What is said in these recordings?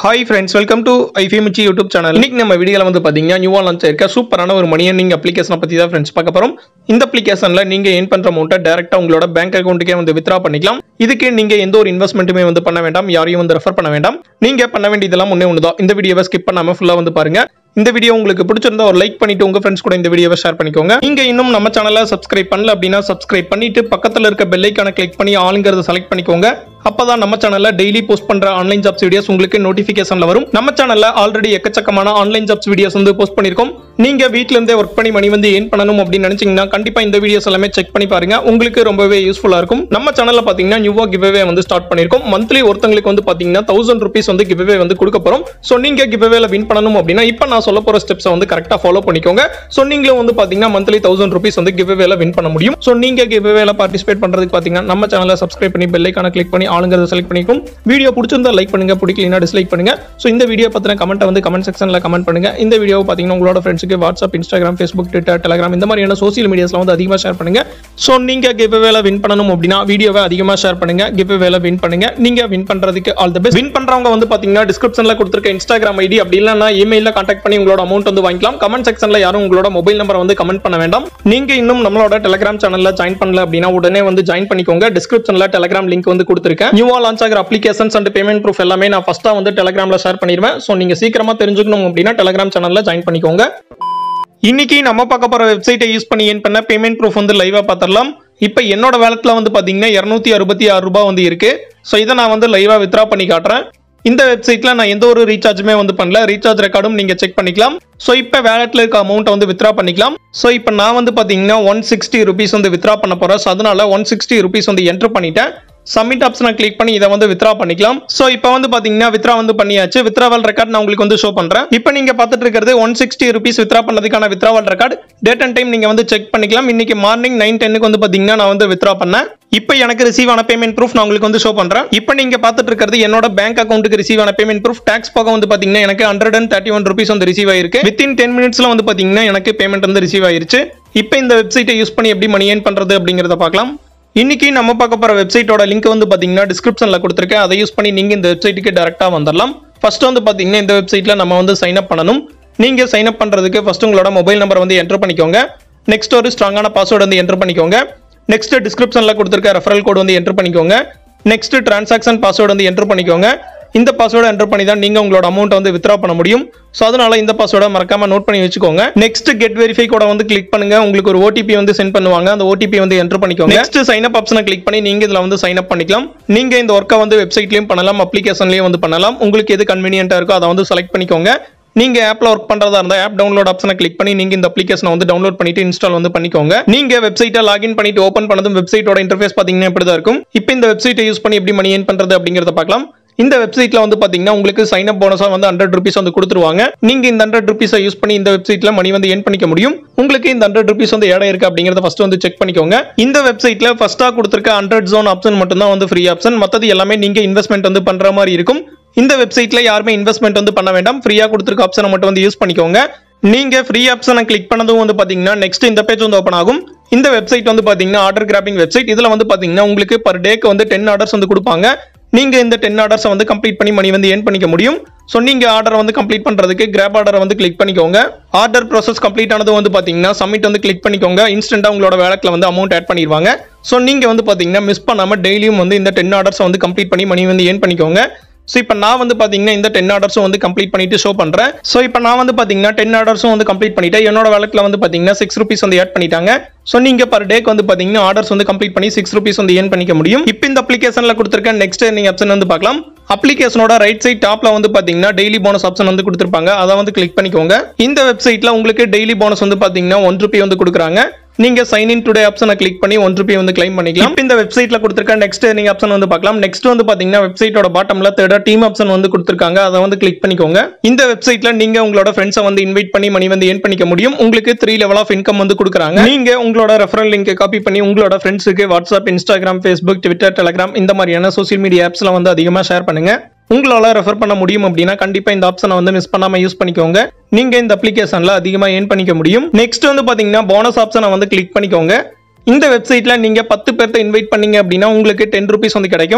hi friends welcome to IFMC YouTube channel இன்னைக்கு நம்ம வீடியோவில் வந்து பார்த்தீங்கன்னா நியூவா லான்ச் ஆயிருக்க சூப்பரான ஒரு மணி நீங்கள் அப்ளிகேஷனை பற்றி தான் ஃப்ரெண்ட்ஸ் பார்க்க போகிறோம் இந்த அப்ளிகேஷனில் நீங்கள் ஏன் பண்ணுற அமௌண்ட்டை டேரெக்டாக உங்களோட பேங்க் அக்கௌண்ட்டுக்கே வந்து வித்ரா பண்ணிக்கலாம் இதுக்கு நீங்கள் எந்த ஒரு இன்வெஸ்ட்மெண்ட்டுமே வந்து பண்ண வேண்டாம் யாரையும் வந்து ரெஃபர் பண்ண வேண்டாம் நீங்கள் பண்ண வேண்டியதெல்லாம் ஒன்றே ஒன்று தான் இந்த வீடியோவை ஸ்கிப் பண்ணாமல் ஃபுல்லாக வந்து பாருங்க இந்த வீடியோ உங்களுக்கு பிடிச்சிருந்தா ஒரு லைக் பண்ணிட்டு உங்க ஃப்ரெண்ட்ஸ் கூட இந்த வீடியோவை ஷேர் பண்ணிக்கோங்க நீங்க இன்னும் நம்ம சேனலை சப்ஸ்கிரைப் பண்ணல அப்படின்னா சப்ஸ்கிரைப் பண்ணிட்டு பக்கத்துல இருக்க பெல் ஐக்கான கிளிக் பண்ணி ஆளுங்கிறத செலக்ட் பண்ணிக்கோங்க அப்பதான் நம்ம சேனல்ல டெய்லி போஸ்ட் பண்ற ஆன்லைன் ஜாப்ஸ் வீடியோஸ் உங்களுக்கு நோட்டிபிகேஷன்ல வரும் நம்ம சேனல்ல ஆல்ரெடி எக்கச்சக்கமான ஆன்லைன் ஜாப்ஸ் வீடியோஸ் வந்து போஸ்ட் பண்ணிருக்கோம் நீங்க வீட்ல இருந்தே ஒர்க் பண்ணி மணி வந்து ஏன் பண்ணணும் அப்படின்னு நினைச்சீங்கன்னா கண்டிப்பா இந்த வீடியோஸ் எல்லாமே செக் பண்ணி பாருங்க உங்களுக்கு ரொம்பவே யூஸ்ஃபுல்லா இருக்கும் நம்ம சேனல்ல பாத்தீங்கன்னா நியூவா கிவ்அவே வந்து ஸ்டார்ட் பண்ணிருக்கோம் மந்த்லி ஒருத்தங்களுக்கு வந்து பாத்தீங்கன்னா தௌசண்ட் ருபீஸ் வந்து கிவ்அவே வந்து கொடுக்க போறோம் ஸோ நீங்க கிவ்அவேல வின் பண்ணணும் அப்படின்னா இப்போ நான் சொல்ல போற ஸ்டெப்ஸை வந்து கரெக்டா ஃபாலோ பண்ணிக்கோங்க ஸோ நீங்களும் வந்து பாத்தீங்கன்னா மந்த்லி தௌசண்ட் ருபீஸ் வந்து கிவ்அவேல வின் பண்ண முடியும் ஸோ நீங்க கிவ்அவேல பார்ட்டிசிபேட் பண்றதுக்கு பாத்தீங்கன்னா நம்ம சேனலை சப்ஸ்கிரைப் பண்ணி பெல் ஐக்கான கிளிக் பண்ணி ஆளுங்கிறத செலக்ட் பண்ணிக்கும் வீடியோ பிடிச்சிருந்தா லைக் பண்ணுங்க பிடிக்கலனா டிஸ்லைக் பண்ணுங்க ஸோ இந்த வீடியோ பத்தின கமெண்ட்டை வந்து கமெண்ட் செக்ஷன்ல கமெண்ட் பண்ணுங்க இந்த வீடியோ பாத்தீங்கன்னா உங்களோட ஃப்ரெண்ட்ஸுக்கு WhatsApp Instagram Facebook Twitter Telegram இந்த மாதிரியான சோசியல் மீடியாஸ்ல வந்து அதிகமாக ஷேர் பண்ணுங்க ஸோ நீங்க கிவ்அவேல வின் பண்ணணும் அப்படின்னா வீடியோவை அதிகமாக ஷேர் பண்ணுங்க கிவ்அவேல வின் பண்ணுங்க நீங்க வின் பண்றதுக்கு ஆல் தி பெஸ்ட் வின் பண்றவங்க வந்து பாத்தீங்கன்னா டிஸ்கிரிப்ஷன்ல கொடுத்துருக்க இன்ஸ்டாகிராம் ஐடி அப்படி இல்லைன்னா இமெயில கான்டாக்ட் பண்ணி உங்களோட அமௌண்ட் வந்து வாங்கிக்கலாம் கமெண்ட் செக்ஷன்ல யாரும் உங்களோட மொபைல் நம்பரை வந்து கமெண்ட் பண்ண வேண்டாம் நீங்க இன்னும் நம்மளோட டெலிகிராம் சேனல்ல ஜாயின் பண்ணல அப்படின்னா உடனே வந்து ஜாயின் பண்ணிக்கோங்க டிஸ்கிரிப்ஷன்ல டெலிகிராம் லிங்க் வந்து கொடுத்துருக்கேன் நியூவா லான்ச் ஆகிற அப்ளிகேஷன்ஸ் அண்ட் பேமெண்ட் ப்ரூஃப் எல்லாமே நான் ஃபர்ஸ்டா வந்து டெலிகிராம்ல ஷேர் பண்ணிடுவேன் ஸோ நீங்க சீக்கிரமா தெரிஞ்சுக்கணும் அப்படின்னா டெலிகிராம் சேனல்ல ஜாயின் பண்ணிக்கோங்க இன்னைக்கு நம்ம பார்க்க போற வெப்சைட்டை யூஸ் பண்ணி ஏன் பண்ண பேமெண்ட் ப்ரூஃப் வந்து லைவா பார்த்துடலாம் இப்போ என்னோட வேலட்ல வந்து பாத்தீங்கன்னா இரநூத்தி அறுபத்தி ஆறு ரூபாய் வந்து இருக்கு ஸோ இதை நான் வந்து லைவா வித்ரா பண்ணி காட்டுறேன் இந்த வெப்சைட்ல நான் எந்த ஒரு ரீசார்ஜுமே வந்து பண்ணல ரீசார்ஜ் ரெக்கார்டும் நீங்க செக் பண்ணிக்கலாம் ஸோ இப்போ வேலட்ல இருக்க அமௌண்ட் வந்து வித்ரா பண்ணிக்கலாம் ஸோ இப்போ நான் வந்து பாத்தீங்கன்னா ஒன் சிக்ஸ்டி ருபீஸ் வந்து வித்ரா பண்ண போறேன் ஸோ அதனால ஒன் சிக்ஸ்டி ருபீஸ் வந்து என்டர் பண்ணிட்டேன் சப்மிட் ஆப்ஷனை கிளிக் பண்ணி இதை வந்து வித்ரா பண்ணிக்கலாம் ஸோ இப்போ வந்து பாத்தீங்கன்னா வித்ரா வந்து பண்ணியாச்சு வித்ராவல் ரெக்கார்ட் நான் உங்களுக்கு வந்து ஷோ பண்றேன் இப்போ நீங்க பார்த்துட்டு இருக்கிறது ஒன் சிக்ஸ்டி ருபீஸ் வித்ரா பண்ணதுக்கான withdrawal record date and time நீங்க வந்து செக் பண்ணிக்கலாம் இன்னைக்கு மார்னிங் நைன் டென்னுக்கு வந்து பாத்தீங்கன்னா நான் வந்து வித்ரா பண்ணேன் இப்போ எனக்கு ரிசீவ் ஆன பேமெண்ட் ப்ரூஃப் நான் உங்களுக்கு வந்து ஷோ பண்றேன் இப்போ நீங்க பார்த்துட்டு இருக்கிறது என்னோட பேங்க் அக்கௌண்ட்டுக்கு ரிசீவ் ஆன பேமெண்ட் ப்ரூஃப் டேக்ஸ் போக வந்து பாத்தீங்கன்னா எனக்கு hundred and thirty one rupees வந்து ரிசீவ் ஆயிருக்கு வித்தின் டென் மினிட்ஸ்ல வந்து பாத்தீங்கன்னா எனக்கு பேமெண்ட் வந்து ரிசீவ் ஆயிருச்சு இப்போ இந்த வெப்சைட்டை யூஸ் பண்ணி எப்படி மணி ஏன் பண்றது அப்படிங்கறத பார்க்கலாம் இன்னைக்கு நம்ம பார்க்க போற வெப்சைட்டோட லிங்க் வந்து பாத்தீங்கன்னா டிஸ்கிரிப்ஷன்ல கொடுத்துருக்கேன் அதை யூஸ் பண்ணி நீங்க இந்த வெப்சைட்டுக்கு டேரக்டா வந்துடலாம் ஃபர்ஸ்ட் வந்து பாத்தீங்கன்னா இந்த வெப்சைட்ல நம்ம வந்து சைன் அப் பண்ணணும் நீங்க சைன் அப் பண்றதுக்கு ஃபர்ஸ்ட் உங்களோட மொபைல் நம்பர் வந்து என்டர் பண்ணிக்கோங்க நெக்ஸ்ட் ஒரு ஸ்ட்ராங்கான பாஸ்வேர்டு வந்து என்டர் பண்ணிக்கோங்க நெக்ஸ்ட் டிஸ்கிரிப்ஷன்ல கொடுத்துருக்க ரெஃபரல் கோட் வந்து என்டர் பண்ணிக்கோங்க நெக்ஸ்ட் டிரான்சாக்ஷன் பாஸ்வேர்டு வந்து என்டர் பண்ணிக்கோங்க இந்த பாஸ்வேர்டை என்டர் பண்ணி தான் நீங்க உங்களோட அமௌண்ட் வந்து வித்ரா பண்ண முடியும் ஸோ அதனால இந்த பாஸ்வேர்டை மறக்காம நோட் பண்ணி வச்சுக்கோங்க நெக்ஸ்ட் கெட் வெரிஃபை கூட வந்து கிளிக் பண்ணுங்க உங்களுக்கு ஒரு ஓடிபி வந்து சென்ட் பண்ணுவாங்க அந்த ஓடிபி வந்து என்டர் பண்ணிக்கோங்க நெக்ஸ்ட் சைன் அப் ஆப்ஷனை கிளிக் பண்ணி நீங்க இதுல வந்து சைன் அப் பண்ணிக்கலாம் நீங்க இந்த ஒர்க்கை வந்து வெப்சைட்லயும் பண்ணலாம் அப்ளிகேஷன்லயும் வந்து பண்ணலாம் உங்களுக்கு எது கன்வீனியன்ட்டா இருக்கோ அதை வந்து செலக்ட் பண்ணிக்கோங்க நீங்க ஆப்ல ஒர்க் பண்றதா இருந்தா ஆப் டவுன்லோட் ஆப்ஷனை கிளிக் பண்ணி நீங்க இந்த அப்ளிகேஷனை வந்து டவுன்லோட் பண்ணிட்டு இன்ஸ்டால் வந்து பண்ணிக்கோங்க நீங்க வெப்சைட்டை லாகின் பண்ணிட்டு ஓப்பன் பண்ணதும் வெப்சைட்டோட இன்டர்ஃபேஸ் பாத்தீங்கன்னா இப்படி தான் இருக்கும் இப்போ இந்த வெப்சைட்டை யூஸ் பண்ணி எப்படி மணி ஏன் பண்றது அப்படிங்கறத பார்க்கலாம் இந்த வெப்சைட்ல வந்து பாத்தீங்கன்னா உங்களுக்கு சைன் அப் போனஸா வந்து ஹண்ட்ரட் ருபீஸ் வந்து கொடுத்துருவாங்க நீங்க இந்த ஹண்ட்ரட் ருபீஸை யூஸ் பண்ணி இந்த வெப்சைட்ல மணி வந்து ஏன் பண்ணிக்க முடியும் உங்களுக்கு இந்த ஹண்ட்ரட் ருபீஸ் வந்து ஏடா இருக்கு அப்படிங்கறத ஃபர்ஸ்ட் வந்து செக் பண்ணிக்கோங்க இந்த வெப்சைட்ல ஃபர்ஸ்டா கொடுத்துருக்க ஹண்ட்ரட் ஜோன் ஆப்ஷன் மட்டும் தான் வந்து ஃப்ரீ ஆப்ஷன் மத்தது எல்லாமே நீங்க இன்வெஸ்ட்மெண்ட் வந்து பண்ற மாதிரி இருக்கும் இந்த வெப்சைட்ல யாருமே இன்வெஸ்ட்மெண்ட் வந்து பண்ண வேண்டாம் ஃப்ரீயா கொடுத்துருக்க ஆப்ஷனை மட்டும் வந்து யூஸ் பண்ணிக்கோங்க நீங்க ஃப்ரீ ஆப்ஷனை கிளிக் பண்ணதும் வந்து பாத்தீங்கன்னா நெக்ஸ்ட் இந்த பேஜ் வந்து ஓப்பன் ஆகும் இந்த வெப்சைட் வந்து பாத்தீங்கன்னா ஆர்டர் கிராப்பிங் வெப்சைட் இதுல வந்து பாத்தீங்கன்னா உங்களுக்கு பர் டேக்கு வந்து டென் ஆர்டர்ஸ் வந்து கொடுப்பாங்க நீங்க இந்த டென் ஆர்டர்ஸை வந்து கம்ப்ளீட் பண்ணி மணி வந்து ஏர்ன் பண்ணிக்க முடியும் ஸோ நீங்க ஆர்டர் வந்து கம்ப்ளீட் பண்றதுக்கு கிராப் ஆர்டரை வந்து கிளிக் பண்ணிக்கோங்க ஆர்டர் ப்ராசஸ் கம்ப்ளீட் ஆனது வந்து பாத்தீங்கன்னா சப்மிட் வந்து கிளிக் பண்ணிக்கோங்க இன்ஸ்டன்டா உங்களோட வேலட்ல வந்து அமௌண்ட் ஆட் பண்ணிடுவாங்க ஸோ நீங்க வந்து பாத்தீங்கன்னா மிஸ் பண்ணாம டெய்லியும் வந்து இந்த டென் ஆர்டர்ஸை வந்து கம்ப்ளீட் பண்ணி மணி வந்து ஏர்ன் பண்ணிக்கோங்க ஸோ இப்போ நான் வந்து பார்த்தீங்கன்னா இந்த டென் ஆர்டர்ஸும் வந்து கம்ப்ளீட் பண்ணிட்டு ஷோ பண்ணுறேன் ஸோ இப்போ நான் வந்து பார்த்தீங்கன்னா டென் ஆர்டர்ஸும் வந்து கம்ப்ளீட் பண்ணிட்டேன் என்னோட வேலட்ல வந்து பார்த்தீங்கன்னா சிக்ஸ் ருபீஸ் வந்து ஆட் பண்ணிட்டாங்க ஸோ நீங்கள் பர் டேக்கு வந்து பார்த்தீங்கன்னா ஆர்டர்ஸ் வந்து கம்ப்ளீட் பண்ணி சிக்ஸ் ருபீஸ் வந்து ஏர்ன் பண்ணிக்க முடியும் இப்போ இந்த அப்ளிகேஷனில் கொடுத்துருக்க நெக்ஸ்ட் நீங்கள் ஆப்ஷன் வந்து பார்க்கலாம் அப்ளிகேஷனோட ரைட் சைட் டாப்ல வந்து பாத்தீங்கன்னா டெய்லி போனஸ் ஆப்ஷன் வந்து கொடுத்துருப்பாங்க அதை வந்து கிளிக் பண்ணிக்கோங்க இந்த வெப்சைட்ல உங்களுக்கு டெய்லி போனஸ் வந்து பாத்தீங்கன்னா ஒன் ருபி வந்து கொடுக்குறாங்க நீங்க சைன் இன் டுடே ஆப்ஷனை கிளிக் பண்ணி ஒன் ருபி வந்து கிளைம் பண்ணிக்கலாம் இப்ப இந்த வெப்சைட்ல கொடுத்துருக்க நெக்ஸ்ட் நீங்க ஆப்ஷன் வந்து பார்க்கலாம் நெக்ஸ்ட் வந்து பாத்தீங்கன்னா வெப்சைட்டோட பாட்டம்ல தேர்டா டீம் ஆப்ஷன் வந்து கொடுத்துருக்காங்க அதை வந்து கிளிக் பண்ணிக்கோங்க இந்த வெப்சைட்ல நீங்க உங்களோட ஃப்ரெண்ட்ஸை வந்து இன்வைட் பண்ணி மணி வந்து ஏர்ன் பண்ணிக்க முடியும் உங்களுக்கு த்ரீ லெவல் ஆஃப் இன்கம் வந்து கொடுக்குறாங்க நீங்க உங்களோட ரெஃபரல் லிங்க் காப்பி பண்ணி உங்களோட ஃப்ரெண்ட்ஸுக்கு WhatsApp Instagram Facebook Twitter Telegram இந்த மாதிரியான சோசியல் மீடியா ஆப்ஸ்ல வந்து அதிகமா ஷேர் பண்ணுங்க உங்களால ரெஃபர் பண்ண முடியும் அப்படின்னா கண்டிப்பா இந்த ஆப்ஷனை வந்து மிஸ் பண்ணாம யூஸ் பண்ணிக்கோங்க நீங்க இந்த அப்ளிகேஷன்ல அதிகமா ஏர்ன் பண்ணிக்க முடியும் நெக்ஸ்ட் வந்து பாத்தீங்கன்னா போனஸ் ஆப்ஷனை வந்து கிளிக் பண்ணிக்கோங்க இந்த வெப்சைட்ல நீங்க பத்து பேர்த்த இன்வைட் பண்ணீங்க அப்படின்னா உங்களுக்கு டென் ருபீஸ் வந்து கிடைக்கும்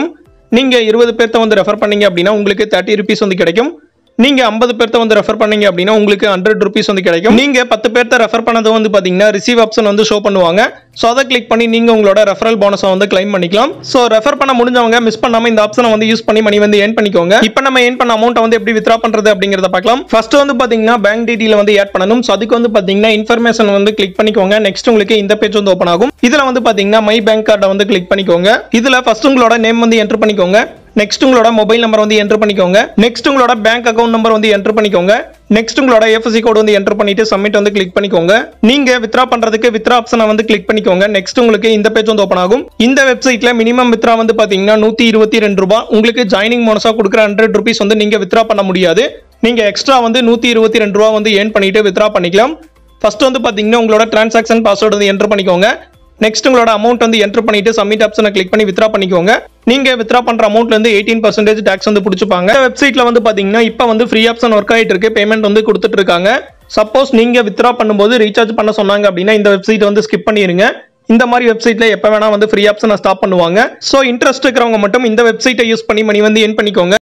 நீங்க இருபது பேர்த்த வந்து ரெஃபர் பண்ணீங்க அப்படின்னா உங்களுக்கு தேர்ட்டி ருபீஸ் வந்து கிடைக்கும் நீங்க ஐம்பது பேர்த்த வந்து ரெஃபர் பண்ணீங்க அப்படின்னா உங்களுக்கு ஹண்ட்ரட் ருபீஸ் வந்து கிடைக்கும் நீங்க பத்து பேர்த்த ரெஃபர் பண்ணது வந்து பாத்தீங்கன்னா ரிசீவ் ஆப்ஷன் வந்து ஷோ பண்ணுவாங்க ஸோ அதை கிளிக் பண்ணி நீங்க உங்களோட ரெஃபரல் போனஸை வந்து கிளைம் பண்ணிக்கலாம் ஸோ ரெஃபர் பண்ண முடிஞ்சவங்க மிஸ் பண்ணாம இந்த ஆப்ஷனை வந்து யூஸ் பண்ணி மணி வந்து ஏர்ன் பண்ணிக்கோங்க இப்போ நம்ம ஏர்ன் பண்ண அமௌண்ட் வந்து எப்படி வித்ரா பண்றது அப்படிங்கறத பார்க்கலாம் ஃபர்ஸ்ட் வந்து பாத்தீங்கன்னா பேங்க் டீட்டெயில் வந்து ஆட் பண்ணணும் ஸோ அதுக்கு வந்து பாத்தீங்கன்னா இன்ஃபர்மேஷன் வந்து கிளிக் பண்ணிக்கோங்க நெக்ஸ்ட் உங்களுக்கு இந்த பேஜ் வந்து ஓப்பன் ஆகும் இதுல வந்து பாத்தீங்கன்னா மை பேங்க் கார்டை வந்து கிளிக் பண்ணிக்கோங்க இதுல ஃபர்ஸ்ட் உங்களோட நேம் வந்து என்டர் பண்ணிக்கோங்க நெக்ஸ்ட் உங்களோட மொபைல் நம்பர் வந்து என்டர் பண்ணிக்கோங்க நெக்ஸ்ட் உங்களோட பேங்க் அக்கௌண்ட் நம்பர் வந்து என்டர் பண்ணிக்கோங்க நெக்ஸ்ட் உங்களோட எஃப்எஸ்சி கோட் வந்து என்டர் பண்ணிட்டு சப்மிட் வந்து கிளிக் பண்ணிக்கோங்க நீங்க வித்ரா பண்றதுக்கு வித்ரா ஆப்ஷனை வந்து கிளிக் பண்ணிக்கோங்க நெக்ஸ்ட் உங்களுக்கு இந்த பேஜ் வந்து ஓப்பன் ஆகும் இந்த வெப்சைட்ல மினிமம் வித்ரா வந்து பாத்தீங்கன்னா நூத்தி இருபத்தி ரெண்டு ரூபாய் உங்களுக்கு ஜாயினிங் போனஸா கொடுக்குற ஹண்ட்ரட் ருபீஸ் வந்து நீங்க வித்ரா பண்ண முடியாது நீங்க எக்ஸ்ட்ரா வந்து நூத்தி இருபத்தி ரெண்டு ரூபா வந்து ஏர்ன் பண்ணிட்டு வித்ரா பண்ணிக்கலாம் ஃபர்ஸ்ட் வந்து பாத்தீங்கன்னா உங்களோட டிரான்சாக்ஷன் பாஸ்வேர்டு வந்து என்டர் பண்ணிக்கோங்க நெக்ஸ்ட் உங்களோட அமௌண்ட் வந்து என்டர் பண்ணிட்டு சப்மிட் ஆப்ஷனை கிளிக் பண்ணி வித்ரா பண்ணிக்கோங்க நீங்க வித்ரா பண்ற அமௌண்ட்ல இருந்து எயிட்டீன் பர்சன்டேஜ் டாக்ஸ் வந்து பிடிச்சிப்பாங்க வெப்சைட்ல வந்து பாத்தீங்கன்னா இப்போ வந்து ஃப்ரீ ஆப்ஷன் ஒர்க் ஆயிட்டு இருக்கு பேமெண்ட் வந்து கொடுத்துட்டு இருக்காங்க சப்போஸ் நீங்க வித்ரா பண்ணும்போது ரீசார்ஜ் பண்ண சொன்னாங்க அப்படின்னா இந்த வெப்சைட் வந்து ஸ்கிப் பண்ணிருங்க இந்த மாதிரி வெப்சைட்ல எப்ப வேணா வந்து ஃப்ரீ ஆப்ஷனை ஸ்டாப் பண்ணுவாங்க ஸோ இன்ட்ரெஸ்ட் இருக்கிறவங்க மட்டும் இந்த வெப்சைட்டை யூஸ் பண்ணி மணி வந்து என் பண்ணிக்கோங்க